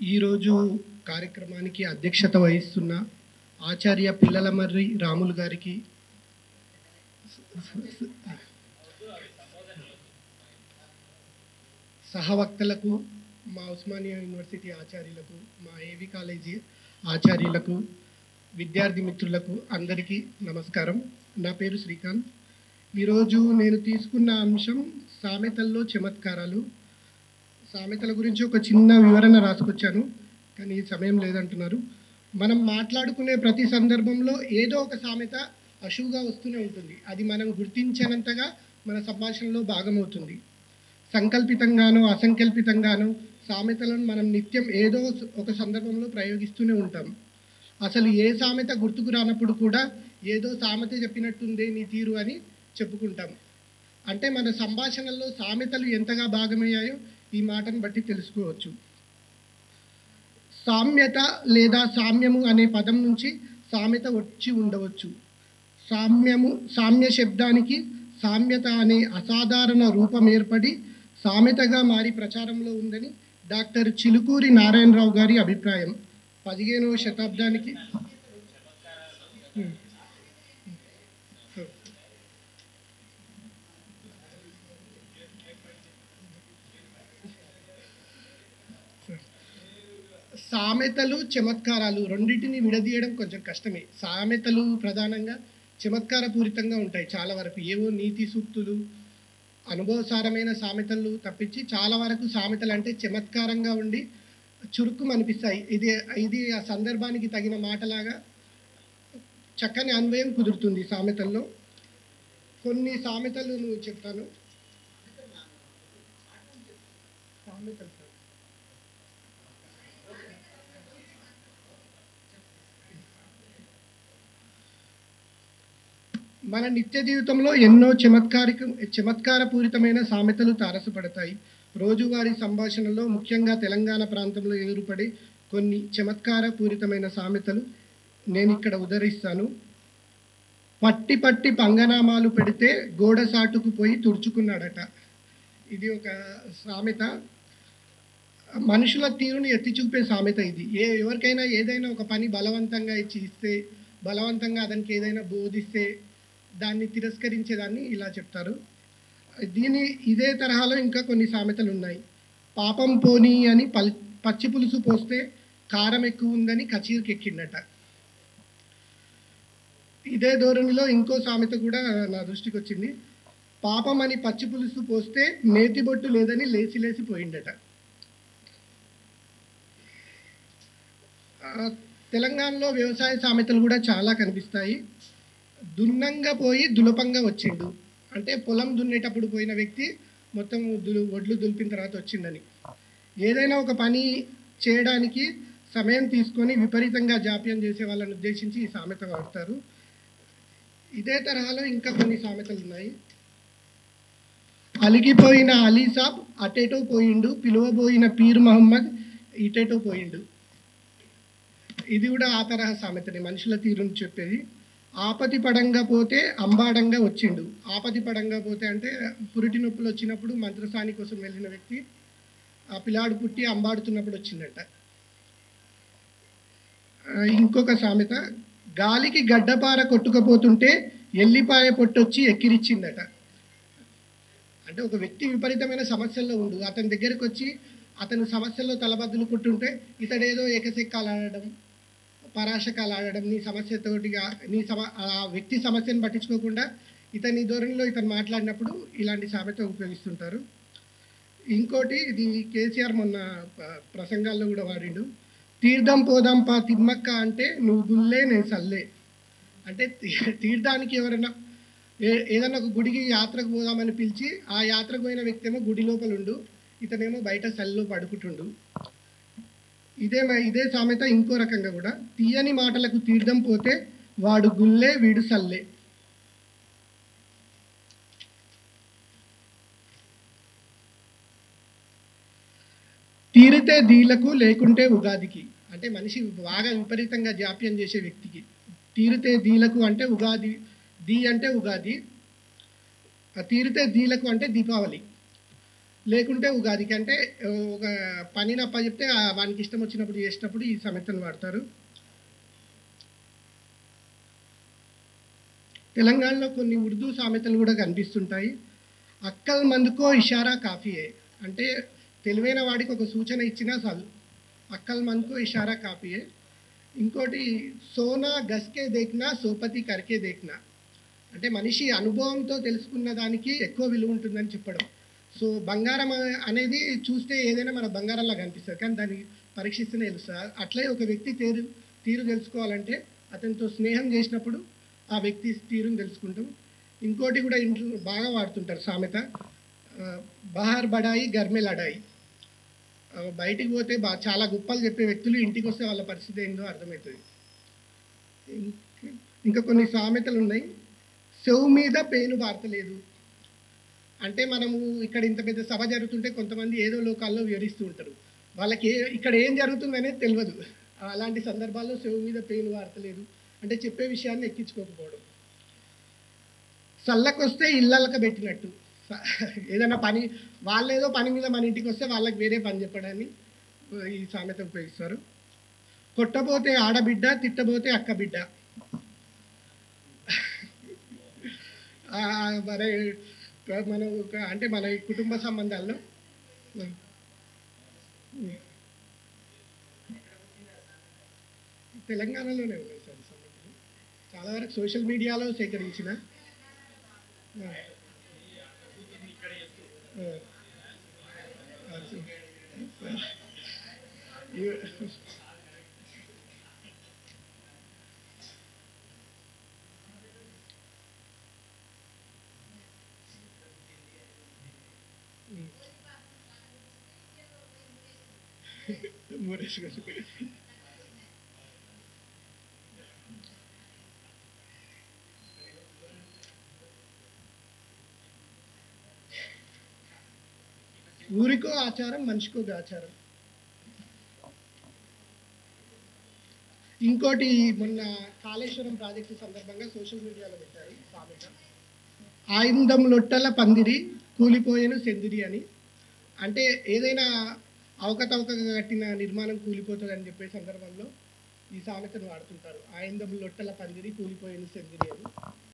ఈరోజు కార్యక్రమానికి అధ్యక్షత వహిస్తున్న ఆచార్య పిల్లలమర్రి రాములు గారికి సహవక్తలకు మా ఉస్మానియా యూనివర్సిటీ ఆచార్యులకు మా ఏవి కాలేజీ ఆచార్యులకు విద్యార్థి మిత్రులకు అందరికీ నమస్కారం నా పేరు శ్రీకాంత్ ఈరోజు నేను తీసుకున్న అంశం సామెతల్లో చమత్కారాలు సామెతల గురించి ఒక చిన్న వివరణ రాసుకొచ్చాను కానీ సమయం లేదంటున్నారు మనం మాట్లాడుకునే ప్రతి సందర్భంలో ఏదో ఒక సామెత అశువుగా వస్తూనే ఉంటుంది అది మనం గుర్తించనంతగా మన సంభాషణలో భాగమవుతుంది సంకల్పితంగానో అసంకల్పితంగానో సామెతలను మనం నిత్యం ఏదో ఒక సందర్భంలో ప్రయోగిస్తూనే ఉంటాం అసలు ఏ సామెత గుర్తుకు రానప్పుడు కూడా ఏదో సామెత చెప్పినట్టుందే నీ తీరు అని చెప్పుకుంటాం అంటే మన సంభాషణల్లో సామెతలు ఎంతగా భాగమయ్యాయో ఈ మాటను బట్టి తెలుసుకోవచ్చు సామ్యత లేదా సామ్యము అనే పదం నుంచి సామెత వచ్చి ఉండవచ్చు సామ్యము సామ్య శబ్దానికి సామ్యత అనే అసాధారణ రూపం ఏర్పడి సామెతగా మారి ప్రచారంలో ఉందని డాక్టర్ చిలుకూరి నారాయణరావు గారి అభిప్రాయం పదిహేనవ శతాబ్దానికి సామెతలు చమత్కారాలు రెండింటిని విడదీయడం కొంచెం కష్టమే సామెతలు ప్రధానంగా చమత్కారపూరితంగా ఉంటాయి చాలా వరకు ఏవో నీతి సూక్తులు అనుభవసారమైన సామెతలు తప్పించి చాలా వరకు సామెతలు అంటే చమత్కారంగా ఉండి చురుకు అనిపిస్తాయి ఇది ఇది ఆ సందర్భానికి తగిన మాటలాగా చక్కని అన్వయం కుదురుతుంది సామెతల్లో కొన్ని సామెతలు నువ్వు చెప్తాను సామెతలు మన నిత్య జీవితంలో ఎన్నో చమత్కారిక చమత్కారపూరితమైన సామెతలు తారసపడతాయి రోజువారీ సంభాషణలో ముఖ్యంగా తెలంగాణ ప్రాంతంలో ఎదురుపడే కొన్ని చమత్కారపూరితమైన సామెతలు నేను ఇక్కడ ఉదరిస్తాను పట్టి పట్టి పంగనామాలు పెడితే గోడ సాటుకు పోయి తుడుచుకున్నాడట ఇది ఒక సామెత మనుషుల తీరుని ఎత్తి చూపే సామెత ఇది ఏ ఎవరికైనా ఏదైనా ఒక పని బలవంతంగా ఇచ్చి ఇస్తే బలవంతంగా అతనికి ఏదైనా బోధిస్తే దాన్ని తిరస్కరించేదాన్ని ఇలా చెప్తారు దీని ఇదే తరహాలో ఇంకా కొన్ని సామెతలు ఉన్నాయి పాపం పోనీ అని పల్ పచ్చి పులుసు పోస్తే కారం ఎక్కువ ఉందని కచీరికి ఎక్కిండట ఇదే ధోరణిలో ఇంకో సామెత కూడా నా దృష్టికి వచ్చింది పాపం అని పచ్చి పులుసు పోస్తే నేతి బొట్టు లేదని లేచి లేచి పోయిండట ఆ, తెలంగాణలో వ్యవసాయ సామెతలు కూడా చాలా కనిపిస్తాయి దున్నంగా పోయి దులపంగా వచ్చిండు అంటే పొలం దున్నేటప్పుడు పోయిన వ్యక్తి మొత్తం దులు ఒడ్లు దులిపిన తర్వాత వచ్చిండని ఏదైనా ఒక పని చేయడానికి సమయం తీసుకొని విపరీతంగా జాప్యం చేసే వాళ్ళని ఉద్దేశించి ఈ సామెత వాడతారు ఇదే తరహాలో ఇంకా కొన్ని సామెతలు ఉన్నాయి అలిగిపోయిన అలీసాబ్ అటేటో పోయిండు పిలువబోయిన పీర్ మహమ్మద్ ఇటేటో పోయిండు ఇది కూడా ఆ తరహా సామెతనే మనుషుల తీరుని చెప్పేది ఆపతి పడంగా పోతే అంబాడంగా వచ్చిండు ఆపతి పడంగా పోతే అంటే పురిటి నొప్పులు వచ్చినప్పుడు మంత్రసాని కోసం వెళ్ళిన వ్యక్తి ఆ పిల్లాడు పుట్టి అంబాడుతున్నప్పుడు వచ్చిందట ఆ, ఇంకొక సామెత గాలికి గడ్డపార కొట్టుకపోతుంటే ఎల్లిపాయ పొట్టొచ్చి ఎక్కిరిచ్చిందట అంటే ఒక వ్యక్తి విపరీతమైన సమస్యల్లో ఉండు అతని దగ్గరికి వచ్చి అతను సమస్యల్లో తలబద్దులు కొట్టుంటే ఇతడేదో ఏకశెక్కాలు ఆడడం పరాశకాలు ఆడడం నీ సమస్యతోటిగా నీ సమ ఆ వ్యక్తి సమస్యను పట్టించుకోకుండా ఇతని ధోరణిలో ఇతను మాట్లాడినప్పుడు ఇలాంటి సామెత ఉపయోగిస్తుంటారు ఇంకోటి ఇది కేసీఆర్ మొన్న ప- ప్రసంగాల్లో కూడా వాడిండు తీర్థం పోదాం పా తిమ్మక్క అంటే నువ్వు గుల్లే నేను సల్లే అంటే తీ- తీర్థానికి ఎవరైనా ఏ ఏదైనా ఒక గుడికి యాత్రకు పోదామని పిలిచి ఆ యాత్రకు పోయిన వ్యక్తి ఏమో గుడి లోపల ఉండు ఇతనేమో బయట సల్లో పడుకుంటుండు ఇదే మ- ఇదే సామెత ఇంకో రకంగా కూడా తీయని మాటలకు తీర్థం పోతే వాడు గుల్లే వీడు సల్లే తీరితే దీలకు లేకుంటే ఉగాదికి అంటే మనిషి బాగా విపరీతంగా జాప్యం చేసే వ్యక్తికి తీరితే దీలకు అంటే ఉగాది దీ అంటే ఉగాది ఆ తీరితే దీలకు అంటే దీపావళి లేకుంటే ఉగాదికి అంటే ఆ, ఒక పని నప్ప చెప్తే ఆ వానికి ఇష్టం వచ్చినప్పుడు చేసినప్పుడు ఈ సామెతను వాడతారు తెలంగాణలో కొన్ని ఉర్దూ సామెతలు కూడా కనిపిస్తుంటాయి అక్కల్ మందుకో ఇషారా కాఫీయే అంటే తెలివైన వాడికి ఒక సూచన ఇచ్చినా చాలు అక్కల్ మందుకో ఇషారా కాఫీయే ఇంకోటి సోనా గస్కే దేఖ్నా సోపతి కరికే దేఖ్నా అంటే మనిషి అనుభవంతో తెలుసుకున్న దానికి ఎక్కువ విలువ ఉంటుందని చెప్పడం సో బంగారం అ- అనేది చూస్తే ఏదైనా మన బంగారంలా కనిపిస్తుంది కానీ దాన్ని పరీక్షిస్తేనే తెలుస్తుంది అట్లే ఒక వ్యక్తి తీరు తీరు తెలుసుకోవాలంటే అతనితో స్నేహం చేసినప్పుడు ఆ వ్యక్తి తీరుని తెలుసుకుంటాం ఇంకోటి కూడా ఇంట్లో బాగా వాడుతుంటారు సామెత ఆ, బహార్ బడాయి గర్మె లడాయి ఆ, బయటికి పోతే బా చాలా గొప్పలు చెప్పే వ్యక్తులు ఇంటికి వస్తే వాళ్ళ పరిస్థితి ఏందో అర్థమవుతుంది ఇంక- ఇంకా కొన్ని సామెతలు ఉన్నాయి చెవు మీద పేను వార్తలేదు అంటే మనము ఇక్కడ ఇంత పెద్ద సభ జరుగుతుంటే కొంతమంది ఏదో లోకాల్లో వివరిస్తూ ఉంటారు వాళ్ళకి ఏ ఇక్కడ ఏం జరుగుతుంది అనేది తెలియదు అలాంటి సందర్భాల్లో చెవు మీద పెయిన్ వార్తలేదు అంటే చెప్పే విషయాన్ని ఎక్కించుకోకపోవడం చల్లకొస్తే ఇళ్ళక పెట్టినట్టు స- ఏదైనా పని వాళ్ళేదో పని మీద మన ఇంటికి వస్తే వాళ్ళకి వేరే పని చెప్పడాన్ని ఈ సామెత ఉపయోగిస్తారు కొట్టబోతే ఆడబిడ్డ తిట్టబోతే అక్క బిడ్డ ఆ, మరి మన ఒక- అంటే మన ఈ కుటుంబ సంబంధాల్లో తెలంగాణలోనే ఉన్నాయి సార్ ఈ సంబంధాలు చాలా వరకు సోషల్ మీడియాలో సేకరించిన ఆ. ఆ. అది. ఇవి- మురేష్ గారు ఊరికో ఆచారం మనిషికో ఆచారం ఇంకోటి మొన్న కాళేశ్వరం ప్రాజెక్టు సందర్భంగా సోషల్ మీడియాలో పెట్టారు సామెత ఆయుధం లొట్టల పందిరి కూలిపోయేను సెందిరి అని అంటే ఏదైనా అవకతవకగా కట్టిన నిర్మాణం కూలిపోతుంది అని చెప్పే సందర్భంలో ఈ సామెతను వాడుతుంటారు ఆయుధం లొట్టల పందిరి కూలిపోయేను సెందిరి అని